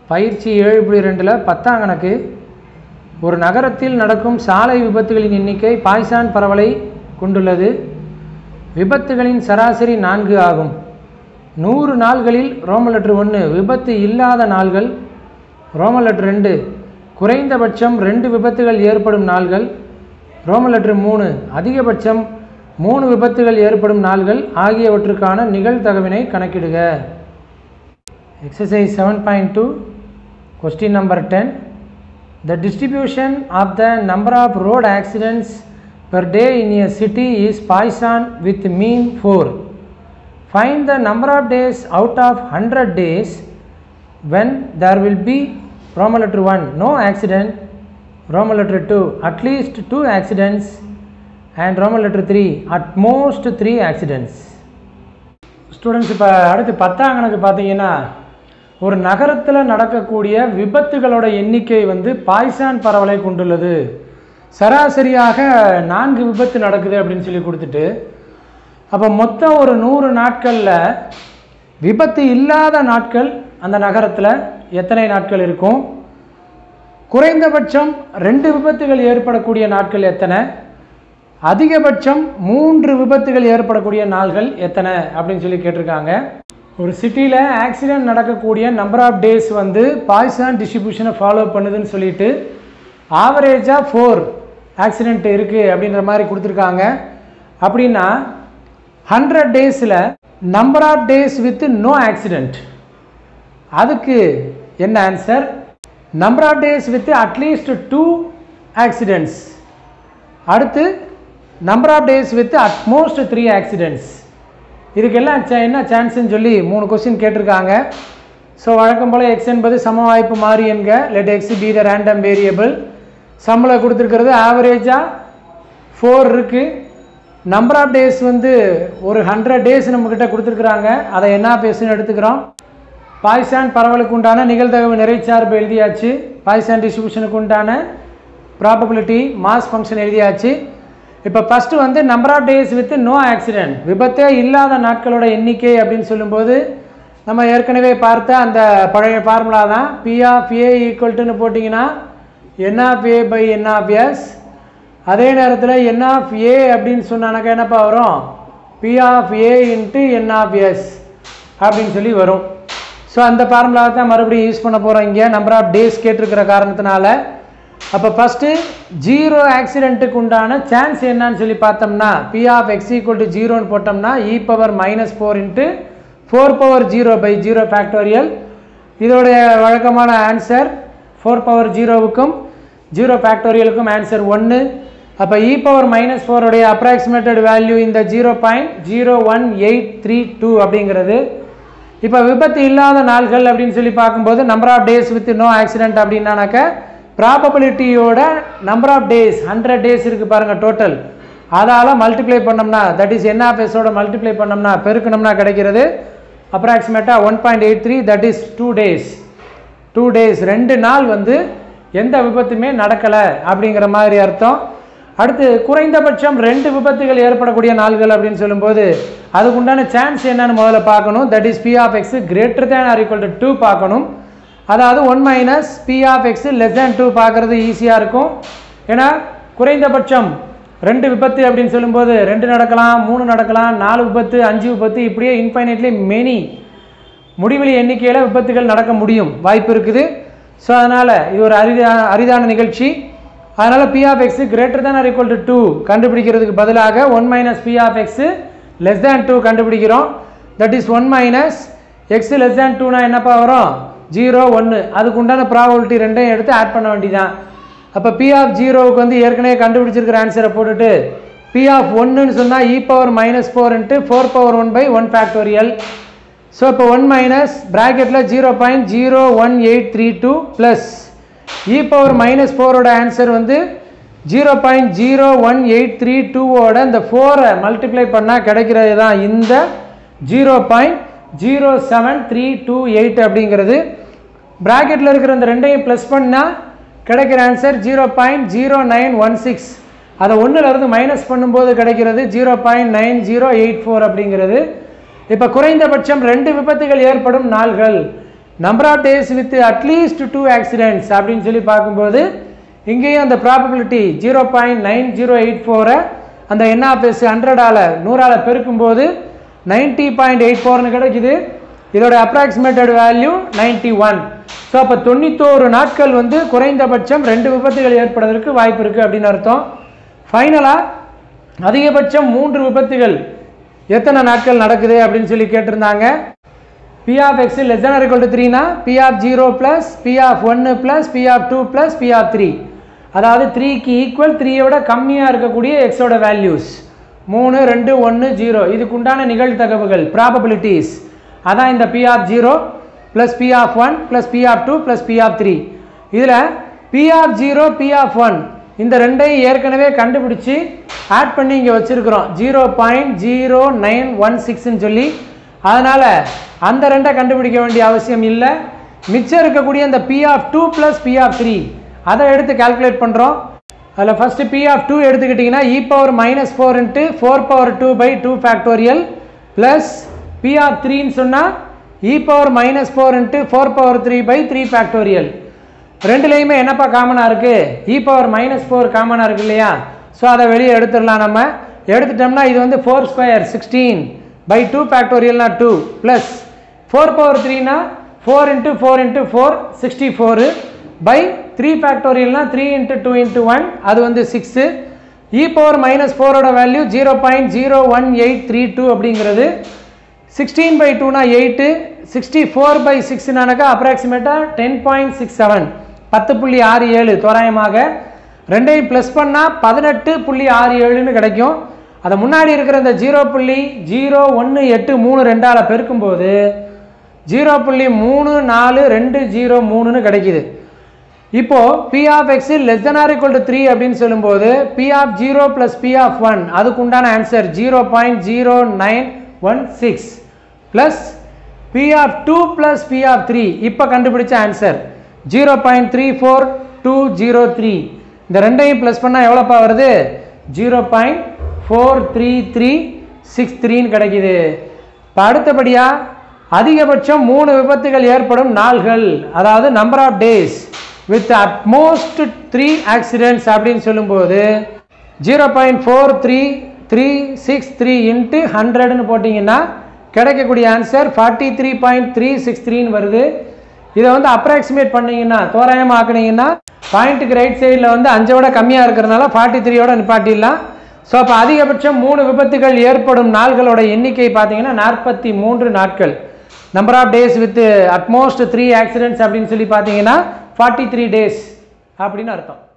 பயிற்சி ஏழு புள்ளி ரெண்டில் பத்தாம் கணக்கு ஒரு நகரத்தில் நடக்கும் சாலை விபத்துகளின் எண்ணிக்கை பாய்சான் பரவலை கொண்டுள்ளது விபத்துகளின் சராசரி நான்கு ஆகும் நூறு நாள்களில் ரோம லெட்ரு ஒன்று விபத்து இல்லாத நாள்கள் ரோம லெட்ரு ரெண்டு குறைந்தபட்சம் ரெண்டு விபத்துகள் ஏற்படும் நாள்கள் ரோம லெட்ரு மூணு அதிகபட்சம் மூணு விபத்துகள் ஏற்படும் நாள்கள் ஆகியவற்றுக்கான நிகழ்தகவினை கணக்கிடுக exercise seven point two question number ten The distribution of the number of road accidents per day in a city is Poisson with mean 4. Find the number of days out of 100 days when there will be Roman letter 1 no accident, Roman letter 2 at least 2 accidents and Roman letter 3 at most 3 accidents. Students இப்போ அடுத்து பத்தாம் கணக்கு பார்த்தீங்கன்னா ஒரு நகரத்தில் நடக்கக்கூடிய விபத்துகளோட எண்ணிக்கை வந்து பாய்சான் பரவலை கொண்டுள்ளது சராசரியாக நான்கு விபத்து நடக்குது அப்படின்னு சொல்லி கொடுத்துட்டு அப்போ மொத்தம் ஒரு நூறு நாட்களில் விபத்து இல்லாத நாட்கள் அந்த நகரத்தில் எத்தனை நாட்கள் இருக்கும் குறைந்தபட்சம் ரெண்டு விபத்துகள் ஏற்படக்கூடிய நாட்கள் எத்தனை அதிகபட்சம் மூன்று விபத்துகள் ஏற்படக்கூடிய நாள்கள் எத்தனை அப்படின்னு சொல்லி கேட்டிருக்காங்க ஒரு சிட்டியில் ஆக்சிடென்ட் நடக்கக்கூடிய நம்பர் ஆஃப் டேஸ் வந்து பாய்சான் டிஸ்ட்ரிபியூஷனை ஃபாலோ பண்ணுதுன்னு சொல்லிட்டு ஆவரேஜாக ஃபோர் ஆக்சிடென்ட் இருக்குது அப்படின்ற மாதிரி கொடுத்துருக்காங்க அப்படின்னா ஹண்ட்ரட் டேஸில் number of days with no accident அதுக்கு என்ன answer number of days with at least two accidents அடுத்து number of days with at most three accidents இதுக்கெல்லாம் ச- என்ன சான்ஸ்னு சொல்லி மூணு கொஸ்டின் கேட்டிருக்காங்க ஸோ வழக்கம் போல் எக்ஸ் என்பது சம வாய்ப்பு மாறி என்க let X be the random variable சம்பளம் கொடுத்துருக்கிறது ஆவரேஜாக ஃபோர் இருக்குது நம்பர் ஆஃப் டேஸ் வந்து ஒரு ஹண்ட்ரட் டேஸ் நம்மக்கிட்ட கொடுத்துருக்குறாங்க அதை என்ன பேசுன்னு எடுத்துக்கிறோம் பாய்சான் பரவலுக்கு உண்டான நிகழ்தகவு நிறைச்சார்பு எழுதியாச்சு பாய்சான் டிஸ்ட்ரிபியூஷனுக்கு உண்டான ப்ராபபிலிட்டி மாஸ் ஃபங்க்ஷன் எழுதியாச்சு இப்போ ஃபஸ்ட்டு வந்து number of days with no accident விபத்தே இல்லாத நாட்களோட எண்ணிக்கை அப்படின்னு சொல்லும்போது நம்ம ஏற்கனவே பார்த்த அந்த பழைய ஃபார்முலா தான் பி ஆஃப் ஏ ஈக்குவல்ட்டுன்னு போட்டிங்கன்னா N of A by N of S அதே நேரத்தில் என் ஆஃப் ஏ அப்படின்னு சொன்னானாக்கா என்னப்பா வரும் P of A into N of S அப்படின்னு சொல்லி வரும் ஸோ அந்த ஃபார்முலாவை தான் மறுபடியும் யூஸ் பண்ண போகிறோம் இங்கே நம்பர் ஆஃப் டேஸ் கேட்டிருக்கிற காரணத்தினால அப்போ ஃபஸ்ட்டு ஜீரோ ஆக்சிடென்ட்டுக்கு உண்டான சான்ஸ் என்னன்னு சொல்லி பார்த்தோம்னா P of X equal to ஜீரோன்னு போட்டோம்னா e power minus four into four power zero by zero factorial இதோடைய வழக்கமான ஆன்சர் ஃபோர் பவர் ஜீரோவுக்கும் ஜீரோ ஃபேக்டோரியலுக்கும் ஆன்சர் ஒன்று அப்போ இ பவர் மைனஸ் ஃபோருடைய அப்ராக்சிமேட்டட் வேல்யூ இந்த zero point zero one eight three two அப்படிங்கிறது இப்போ விபத்து இல்லாத நாள்கள் அப்படின்னு சொல்லி பார்க்கும்போது number of days with no accident அப்படின்னானாக்க ப்ராபபிலிட்டியோட number of days hundred days இருக்குது பாருங்கள் டோட்டல் அதால் மல்டிப்ளை பண்ணோம்னா தட் இஸ் என்ன பேஸோட மல்டிப்ளை பண்ணோம்னா பெருக்கணும்னா கிடைக்கிறது அப்ராக்சிமேட்டாக one point eight three that is two days two days ரெண்டு நாள் வந்து எந்த விபத்துமே நடக்கலை அப்படிங்கிற மாதிரி அர்த்தம் அடுத்து குறைந்தபட்சம் ரெண்டு விபத்துகள் ஏற்படக்கூடிய நாள்கள் அப்படின்னு சொல்லும்போது அதுக்குண்டான சான்ஸ் என்னன்னு முதல்ல பார்க்கணும் that is P of X greater than or equal to two பார்க்கணும் அதாவது one minus P of X less than two பார்க்குறது ஈஸியாக இருக்கும் ஏன்னா குறைந்தபட்சம் ரெண்டு விபத்து அப்படின்னு சொல்லும்போது ரெண்டு நடக்கலாம் மூணு நடக்கலாம் நாலு விபத்து அஞ்சு விபத்து இப்படியே இன்ஃபைனைட்லி மெனி முடிவெளி எண்ணிக்கையில் விபத்துகள் நடக்க முடியும் வாய்ப்பு இருக்குது ஸோ அதனால் இது ஒரு அரிதா அரிதான நிகழ்ச்சி அதனால் P of X greater than or equal to two கண்டுபிடிக்கிறதுக்கு பதிலாக one minus P of X less than two கண்டுபிடிக்கிறோம் that is one minus X less than டூனா என்னப்பா வரும் ஜீரோ ஒன்று அதுக்கு உண்டான ப்ராபபிலிட்டி ரெண்டையும் எடுத்து ஆட் பண்ண வேண்டியதான் அப்போ பி ஆஃப் ஜீரோவுக்கு வந்து ஏற்கனவே கண்டுபிடிச்சிருக்கிற ஆன்சரை போட்டுட்டு பி ஆஃப் ஒன்றுன்னு சொன்னால் e power minus four into four power one by one factorial so இப்போ ஒன் மைனஸ் ப்ராக்கெட்டில் zero point zero one eight three two plus e power minus ஃபோரோட ஆன்சர் வந்து zero point zero one eight three டூவோட இந்த ஃபோரை multiply பண்ணால் கிடைக்கிறது தான் இந்த zero point zero seven three two eight அப்படிங்கிறது ப்ராக்கெட்டில் இருக்கிற இந்த ரெண்டையும் ப்ளஸ் பண்ணால் கிடைக்கிற answer zero point zero nine one six அதை ஒன்றுலேருந்து மைனஸ் பண்ணும்போது கிடைக்கிறது zero point nine zero eight four அப்படிங்கிறது இப்போ குறைந்தபட்சம் ரெண்டு விபத்துகள் ஏற்படும் நாள்கள் number of days with at least two accidents அப்படின்னு சொல்லி பார்க்கும்போது இங்கேயும் அந்த probability zero point nine zero eight ஃபோரை அந்த என்ஆஃப்எஸ் ஹண்ட்ரடால் நூறால் பெருக்கும்போது நைன்ட்டி பாயிண்ட் எயிட் ஃபோர்னு கிடைக்குது இதோட approximated value ninety one so அப்போ தொண்ணூத்தோரு நாட்கள் வந்து குறைந்தபட்சம் ரெண்டு விபத்துகள் ஏற்படுவதற்கு வாய்ப்பு இருக்குது அப்படின்னு அர்த்தம் ஃபைனலாக அதிகபட்சம் மூன்று விபத்துகள் எத்தனை நாட்கள் நடக்குது அப்படின்னு சொல்லி கேட்டிருந்தாங்க P of X less than or equal to த்ரீனா P of zero plus P of ஒன்று plus P of two plus P of three அதாவது த்ரீக்கு ஈக்குவல் த்ரீயை விட கம்மியாக இருக்கக்கூடிய எக்ஸோட வேல்யூஸ் மூணு ரெண்டு ஒன்று ஜீரோ இதுக்கு உண்டான நிகழ்தகவுகள் ப்ராபபிலிட்டிஸ் அதான் இந்த P of zero plus P of one plus P of two plus P of three இதில் P of zero P of one இந்த ரெண்டையும் ஏற்கனவே கண்டுபிடிச்சி ஆட் பண்ணி இங்கே வச்சுருக்கிறோம் zero point zero nine one சிக்ஸ்ன்னு சொல்லி அதனால் அந்த ரெண்டை கண்டுபிடிக்க வேண்டிய அவசியம் இல்லை மிச்சம் இருக்கக்கூடிய இந்த P of two plus P of three அதை எடுத்து கால்குலேட் பண்ணுறோம் அதில் ஃபஸ்ட்டு பி ஆஃப் டூ எடுத்துக்கிட்டிங்கன்னா e power minus four into four power two by two factorial plus P of த்ரீன்னு சொன்னால் e power minus four into four power three by three factorial ரெண்டுலேயுமே என்னப்பா காமனாக இருக்குது இ பவர் மைனஸ் ஃபோர் காமனாக இருக்கு இல்லையா ஸோ அதை வெளியே எடுத்துடலாம் நம்ம எடுத்துட்டோம்னா இது வந்து four square sixteen by two ஃபேக்டோரியல்னா டூ ப்ளஸ் ஃபோர் பவர் த்ரீனா four into four into four sixty four by three ஃபேக்டோரியல்னா three into two into one அது வந்து சிக்ஸு இ பவர் மைனஸ் ஃபோரோட value zero point zero one eight three two அப்படிங்கிறது sixteen by டூனா eight sixty four by சிக்ஸ்னாக்கா அப்ராக்சிமேட்டாக ten point six seven பத்து புள்ளி ஆறு ஏழு தோராயமாக ரெண்டையும் ப்ளஸ் பண்ணால் பதினெட்டு புள்ளி ஆறு ஏழுன்னு கிடைக்கும் அதை முன்னாடி இருக்கிற இந்த ஜீரோ புள்ளி ஜீரோ ஒன்று எட்டு மூணு ரெண்டால் பெருக்கும்போது ஜீரோ புள்ளி மூணு நாலு ரெண்டு ஜீரோ மூணுன்னு கிடைக்குது இப்போ P of X less than or equal to three அப்படின்னு சொல்லும்போது P of zero plus P of one அதுக்கு உண்டான answer zero point zero nine one six plus P of two plus P of three இப்போ கண்டுபிடிச்ச answer zero point three four two zero three இந்த ரெண்டையும் plus பண்ணால் எவ்வளோப்பா வருது zero point four three three six த்ரீன்னு கிடைக்குது இப்போ அடுத்தபடியாக அதிகபட்சம் மூணு விபத்துகள் ஏற்படும் நாள்கள் அதாவது number of days with at most three accidents அப்படின்னு சொல்லும்போது zero point four three three six three into ஹண்ட்ரட்னு போட்டிங்கன்னா கிடைக்கக்கூடிய answer forty three point three six த்ரீன்னு வருது இதை வந்து அப்ராக்சிமேட் பண்ணீங்கன்னா தோராயமாக ஆக்குனீங்கன்னா பாயிண்ட்டுக்கு ரைட் சைடில் வந்து அஞ்சை விட கம்மியாக இருக்கிறனால ஃபார்ட்டி த்ரீயோட நிப்பாட்டிடலாம் ஸோ அப்போ அதிகபட்சம் மூணு விபத்துகள் ஏற்படும் நாள்களோட எண்ணிக்கை பார்த்தீங்கன்னா நாற்பத்தி மூன்று நாட்கள் number of days with at most three accidents அப்படின்னு சொல்லி பார்த்தீங்கன்னா ஃபார்ட்டி த்ரீ டேஸ் அப்படின்னு அர்த்தம்